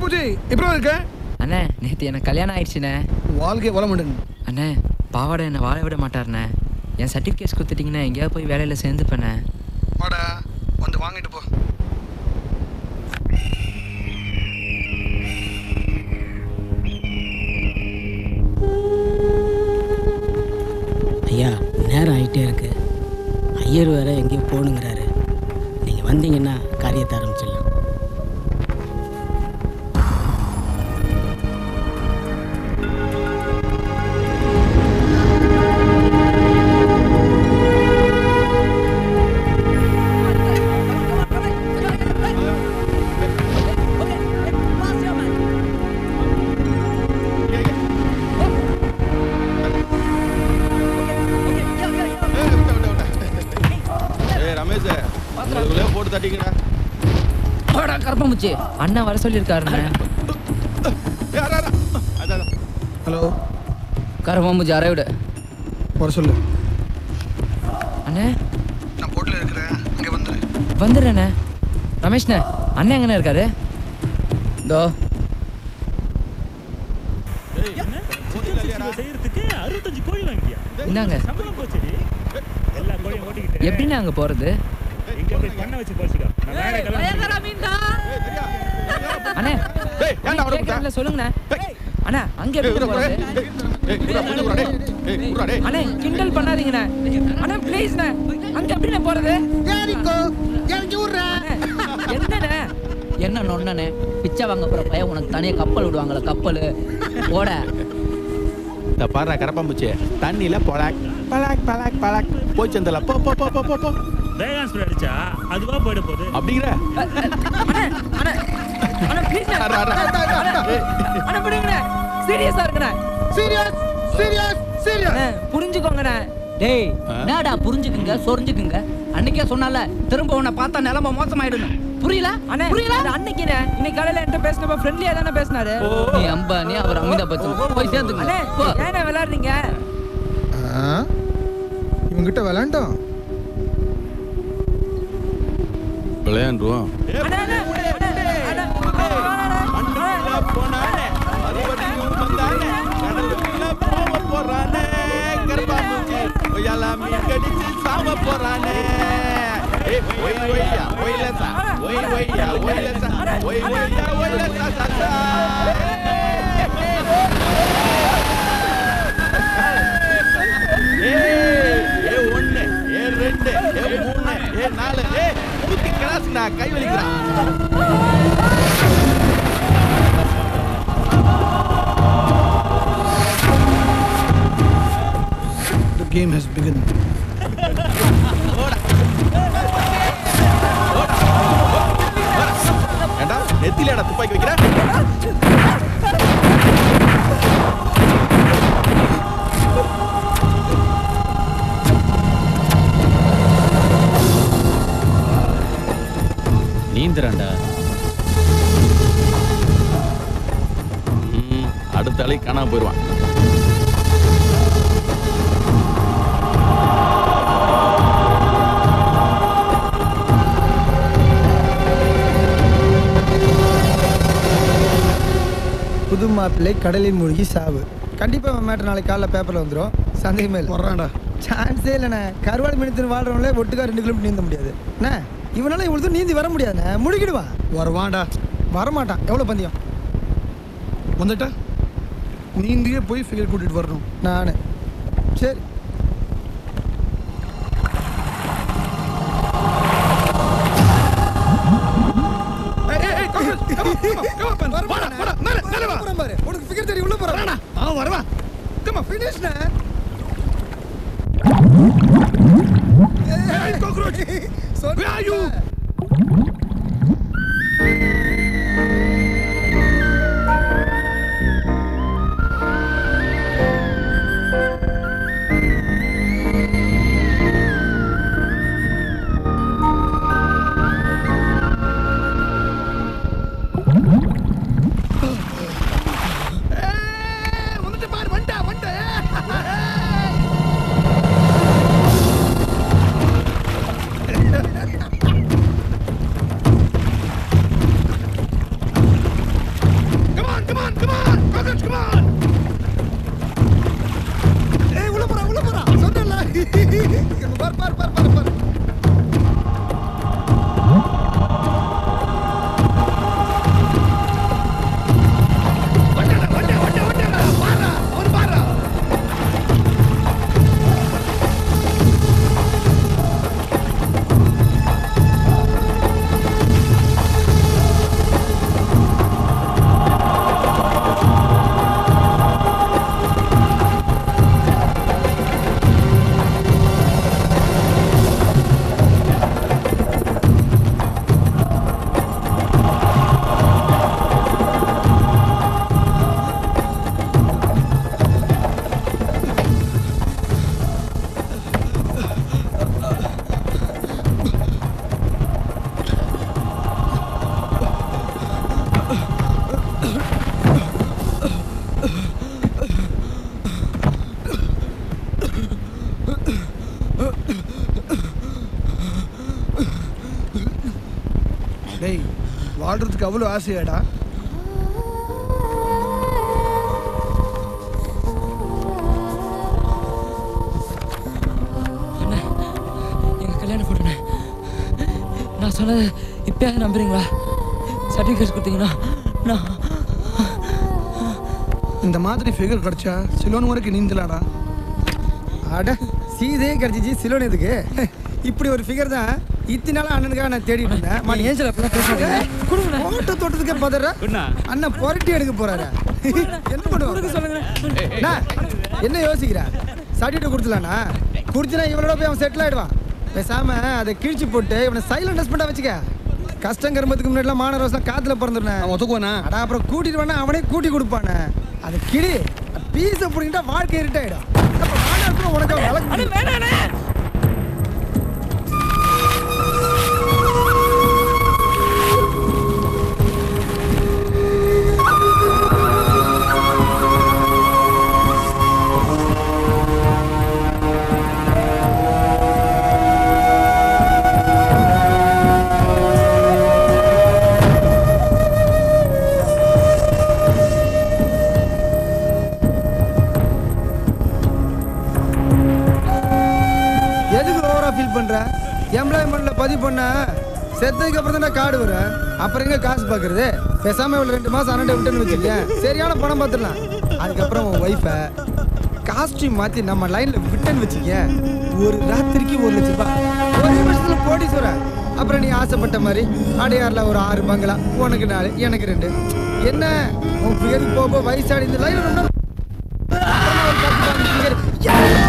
கருப்பாம்பூச்சி எப்படி இருக்க அண்ணே நேற்று எனக்கு கல்யாணம் ஆயிடுச்சுண்ணே வாழ்க்கை வளமுடன் அண்ணே பாவாடை என்னை வாழ விட மாட்டாருண்ணே என் சர்டிஃபிகேட்ஸ் கொடுத்துட்டிங்கன்னா எங்கேயாவது போய் வேலையில் சேர்ந்துப்பேண்ணே வாடா வந்து வாங்கிட்டு போ ஐயா நேரம் ஆகிட்டே இருக்கு ஐயர் வேற எங்கேயோ போகணுங்கிறாரு நீங்கள் வந்தீங்கன்னா காரியத்தை ஆரம்பிச்சிடலாம் ஏய் ரமேஷ் உங்களுக்குள்ளே போட்டு தட்டிக்கிறா போடா கருப்பமுச்சி அண்ணன் வர சொல்லியிருக்காருண்ணே ஹலோ கருப்பமுச்சி அரைவிடு வர சொல்லு அண்ணே நான் போட்டில் இருக்கிறேன் அங்கே வந்துடு வந்துடுறேண்ணே ரமேஷ்ண்ணே அண்ணன் எங்கண்ணே இருக்காரு இதோ செய்யறதுக்கு அறுபத்தஞ்சு கோழி வாங்கிட்டியா இந்தாங்க சம்பளம் போச்சுடி எல்லா கோழியும் ஓட்டிக்கிட்டு எப்படிண்ணே அங்கே போகிறது இங்க போய் பண்ண வச்சு போச்சுக்கோ நான் வேற கிளம்பி அண்ணே ஏய் ஏன்டா அவரை கூப்பிட்ட? கேட்கறதுல சொல்லுங்கண்ணே அண்ணா அங்கே எப்படி ஏய், போகிறது ஏய் குடுறா, குடுறா, குடுறா, டேய். ஏய், குடுறா, டேய். அண்ணே கிண்டல் பண்ணாதீங்கண்ணே அண்ணா ப்ளீஸ்ண்ணே அங்கே எப்படிண்ணே போகிறது என்னண்ணே என்ன நொண்ணனே பிச்சை வாங்க போற பையன் உனக்கு தனியா கப்பல் விடுவாங்களே கப்பல் ஓட இந்த பாரு கரப்பாம்பூச்சி தண்ணியில பலாக் பலாக் பலாக் பலாக் போய் சந்தல போ போ போ போ போ போ வேகான் ஸ்ப்ரே அடிச்சா அதுவா போயிட போகுது அப்படிங்கிற அண்ணா ப்ளீஸ்ண்ணே அட, அட, அட, ஏய், அண்ணா விடுங்கண்ணே சீரியஸாக இருக்குண்ணே சீரியஸ் சீரியஸ் சீரியஸ் அண்ணே புரிஞ்சுக்கோங்கண்ணே டேய் என்னடா புரிஞ்சுக்குங்க சொரிஞ்சுக்குங்க அன்னைக்கே சொன்னால திரும்ப உன்னை பார்த்தா நிலைமை மோசமாயிடும் புரியல அண்ணே புரியல அது அன்னைக்குண்ணே இன்னைக்கு காலையில என்கிட்ட பேசினப்ப ஃப்ரெண்ட்லியா தானே பேசினாரு நீ அம்பானி அவர் அமிதாப் பச்சன் போய் சேர்ந்துங்க அண்ணே போ. ஏண்ணே விளையாடுறீங்க இவங்கிட்ட விளாண்டோம் விளையாண்டுருவோம் அண்ணே அண்ணே அண்ணே மண்ணுக்குள்ள போனானே மறுபடியும் வந்தானே கடலுக்குள்ள போக போறானே கரப்பாம்பூச்சி ஒய்யால மீன் கடிச்சு சாம போறானே ஏய் ஒய் ஒய்யா ஒய்லசா ஒய் ஒய்யா ஒய்லசா ஒய் ஒய்யா ஒய்லசா சசா ஏய் ஏ ஒண்ணு ஏ ரெண்டு ஏ மூணு ஏ நாலு ஏ ஊத்தி கிளாஸ்டா கை வலிக்கிறான் The game has begun. ஏண்டா நெத்திலடா துப்பாக்கி வைக்கிற நீந்திரண்டா ம், அடுத்த அலை காணாம போயிடுவான் புது மாப்பிள்ளை கடலில் மூழ்கி சாவு கண்டிப்பாக அவன் மேட்டர் நாளைக்கு காலைல பேப்பரில் வந்துடும் சந்தேகமே இல்லை வர்றான்டா சான்ஸே இல்லைண்ணே கருவாடு மீனத்தின் வாழ்றவங்களே ஒட்டுக்கா ரெண்டு கிலோமீட்டர் நீந்த முடியாது அண்ணே இவனால இவ்வளோ தூரம் நீந்தி வர முடியாதுண்ணே முழுகிடுவான் வருவான்டா வரமாட்டான் எவ்வளோ பந்தயம் வந்துட்டா நீந்தியே போய் ஃபிகர் கூட்டிட்டு வரணும் நான் சரி ஏய், ஏய், ஏய், come on, come on, come on, come on, come on. வாடா, வாடா, மேல, மேல வா. போறான் பாரு உனக்கு ஃபிகர் தெரிய உள்ள போறான் வரானா? அவன் வருவான். Come on, finish. ஃபினிஷ்ண்ணே Hey, cockroach. Where are you? ஏய், வந்துட்டு பாரு, வந்துட்டா, வந்துட்டா. பார் பார் பார் பார் பார் டேய் வாழ்றதுக்கு அவ்வளோ ஆசையாடா எங்க கல்யாண போட்டோண்ணே நான் சொன்னது இப்பயாவது நம்புறீங்களா சர்டிஃபிகேட் கொடுத்தீங்கன்னா நான் இந்த மாதிரி ஃபிகர் கிடைச்சா சிலோன் வரைக்கும் நீந்தலாடா அட சீதே கிடைச்சிச்சு சிலோன் எதுக்கு இப்படி ஒரு ஃபிகர் தான் இத்தனை நாளா அண்ணனுக்காக நான் தேடிட்டு இருந்தேன் மணி ஏஞ்சல் அப்படிலாம் பேசுறேன் ஓட்ட தோட்டத்துக்கே பதற அண்ணன் புரட்டி எடுக்க போறாரு என்ன பண்ணுவாங்க சொல்லுங்க என்ன யோசிக்கிற சர்டிஃபிகேட் கொடுத்துலானா குடிச்சுனா இவனோட போய் அவன் செட்டில் ஆயிடுவான் பேசாம அதை கிழிச்சு போட்டு இவனை சைலண்ட் ஹஸ்பண்டா வச்சுக்க கஷ்டம் கரும்பத்துக்கு முன்னாடிலாம் மாணவர்லாம் காத்துல பிறந்துருனேன் ஒத்துக்குவானா அடா அப்புறம் கூட்டிட்டு வேணா அவனே கூட்டி கொடுப்பானே அது கிளி பீஸை பிடிக்கிட்டா வாழ்க்கை இருட்டாயிடும் அப்ப நானா இருக்கணும் உனக்கு அவன் விளக்கு முடியும். எதுக்கு ஓவரா ஃபீல் பண்ற எம்ப்ளாய்மெண்ட்ல பதிவு பண்ண செத்ததுக்கு அப்புறம் தான் கார்டு வரும் அப்புறம் எங்க காசு பாக்குறது பேசாம இவ்வளவு ரெண்டு மாசம் அண்ணன் விட்டுன்னு வச்சுக்கேன் சரியான பணம் பார்த்துடலாம் அதுக்கப்புறம் உன் ஒய்ஃபை காஸ்டியூம் மாத்தி நம்ம லைன்ல விட்டேன்னு வச்சுக்க ஒரு ராத்திரிக்கு ஒரு லட்சம் ரூபாய் ஒரு நிமிஷத்துல கோடீஸ்வரன் அப்புறம் நீ ஆசைப்பட்ட மாதிரி அடையாறுல ஒரு ஆறு பங்களா உனக்கு நாலு எனக்கு ரெண்டு என்ன உன் பேருக்கு போக போக வயசாடி இந்த லைன்ல ரொம்ப அப்புறமா ஒரு பத்து பதினஞ்சு figure. யா!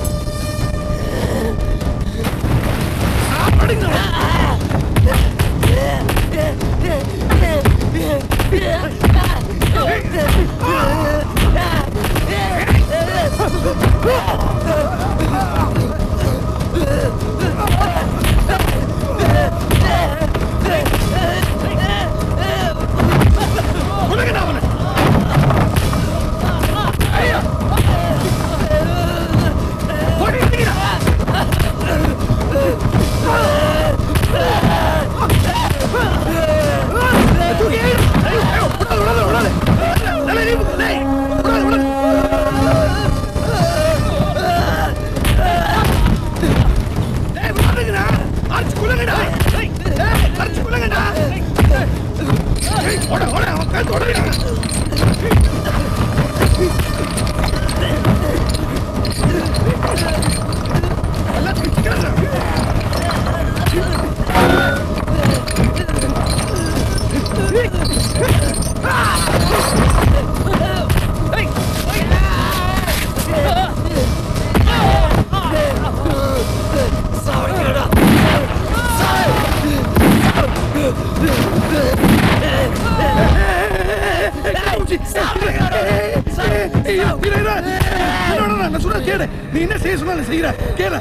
நான் சொல்ற கேடு நீ என்ன செய்ய சொன்னாலும் செய்யற கேள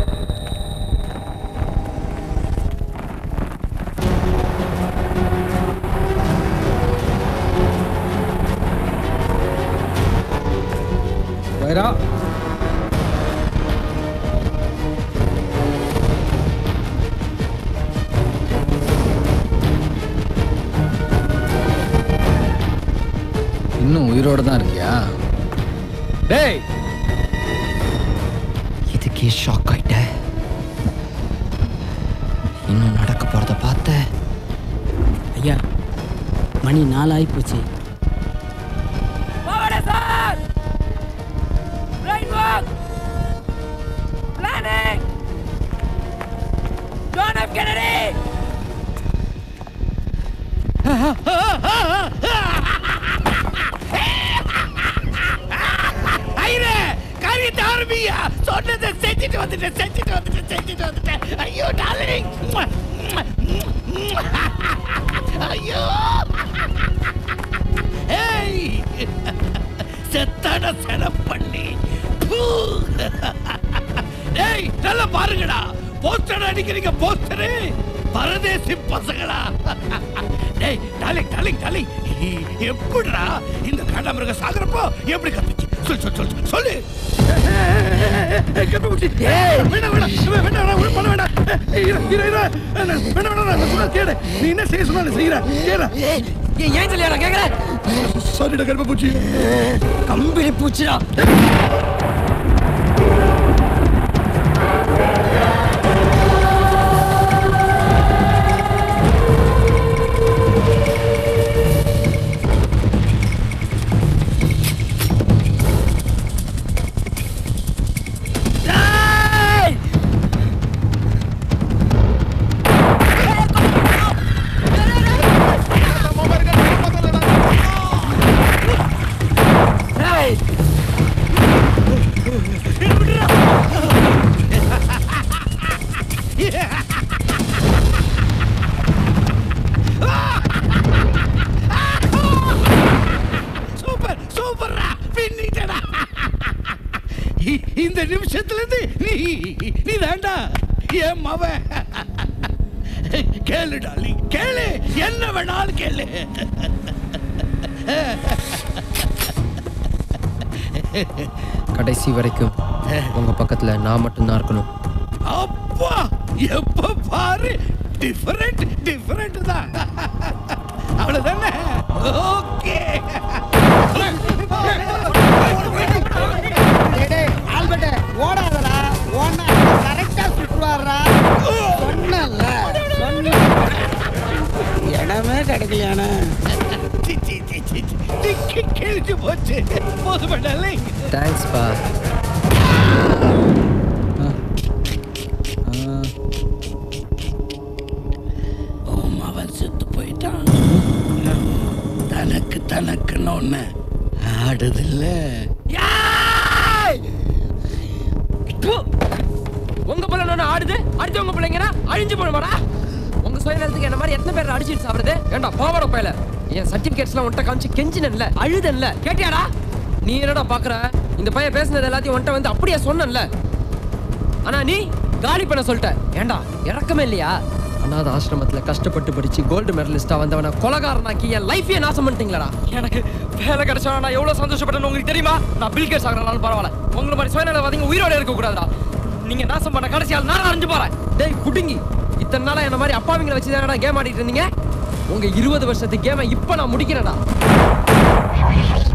வைரா இன்னும் உயிரோட தான் இருக்கியா இதுக்கு அன்னைக்கே ஷாக் ஆயிட்டேன் இன்னும் நடக்க போறத பார்த்த ஐயா மணி நாலாகி போச்சு ஐயரே காரியத்தை ஆரம்பியா சொன்னதை செஞ்சுட்டு வந்துட்டேன் செஞ்சுட்டு வந்துட்டேன் செஞ்சுட்டு வந்துட்டேன் ஐயோ டார்லிங் ஐயோ ஏய் செத்தாட செலவு பண்ணி பூ. டேய் நல்லா பாருங்கடா போஸ்டர் அடிக்கிறீங்க போஸ்டரு பரதேசி பசங்களா டேய் டாலிங் டாலிங் டாலிங் எப்படிடா இந்த காண்டாமிருக சாகுறப்போ எப்படி கத்துச்சு சொல்லு சொல்லு சொல்லு சொல்லு கண்டுபிடிச்சி வேண்டாம் வேண்டாம் வேண்டாம் வேண்டாம் ஒண்ணும் பண்ண வேண்டாம் ஏய், இரு, இரு, இரு. வேண்டாம் வேண்டாம் வேண்டாம் நான் சொன்னா கேளு நீ என்ன செய்ய சொன்னா நான் செய்யறேன் கேளு ஏன் சொல்லியா கேக்குறேன் சாரிடா கருப்பப்பூச்சி கம்பெனி பூச்சிடா சூப்பர் சூப்பர்ரா பின்னிட்டடா இ- இந்த நிமிஷத்துல இருந்து நீ நீ தாண்டா என் மவன் கேளு டாலி கேளு என்ன வேணாலும் கேளு கடைசி வரைக்கும் உங்க பக்கத்துல நான் மட்டும்தான் இருக்கணும் அப்பா எப்ப பாரு டிஃபரெண்ட் டிஃபரெண்ட் தான் அவ்வளவுதானே ஓகே ஆல்பர்ட் ஓடாதடா ஓனா கரெக்டா சுற்றுவாரா சொன்னல சொன்ன இடமே கிடைக்கலையானே சி, சி, சி, சி, சி. திக்கி கிழிஞ்சு போச்சு போதுமண்டலை தேங்க்ஸ் பா உன் மவன் செத்து போயிட்டான் தனக்கு தனக்குன்னு ஒண்ணு ஆடுதில்ல உங்க பிள்ளை ஒண்ணு ஆடுது அடுத்தவங்க பிள்ளைங்கன்னா அழிஞ்சு போடுமாடா உங்க சுயநலத்துக்கு என்ன மாதிரி எத்தனை பேர் அடிச்சிட்டு சாப்பிடுது ஏண்டா பாவாட பையல என் சர்டிபிகேட்ஸ்லாம் உன்ட்ட காமிச்சு கெஞ்சினல்ல அழுதன்ல கேட்டியாடா நீ என்னடா பாக்குற இந்த பையன் பேசுனது எல்லாத்தையும் உன்ட்ட வந்து அப்படியே சொன்னேன்ல ஆனா நீ காலி பண்ண சொல்லிட்ட ஏண்டா இறக்கமே இல்லையா அனாத ஆசிரமத்துல கஷ்டப்பட்டு படிச்சு கோல்டு மெடலிஸ்டா வந்தவன கொலகாரனாக்கி என் லைஃபே நாசம் பண்ணிட்டீங்களா எனக்கு வேலை கிடைச்சா நான் எவ்வளவு சந்தோஷப்பட்டேன்னு உங்களுக்கு தெரியுமா நான் பில் கேட்ஸ் ஆகிறனாலும் பரவாயில்ல உங்களை மாதிரி சுயநலவாதிங்க உயிரோட இருக்க கூடாதுடா நீங்க நாசம் பண்ண கடைசியால் நான் அறிஞ்சு போறேன் டேய் புடுங்கி இத்தனை நாளா என்ன மாதிரி அப்பாவிங்களை வச்சு தானடா கேம் ஆடிட்டு இருந்தீங்க உங்க இருபது வருஷத்து கேமை இப்ப நான் முடிக்கிறேன்டா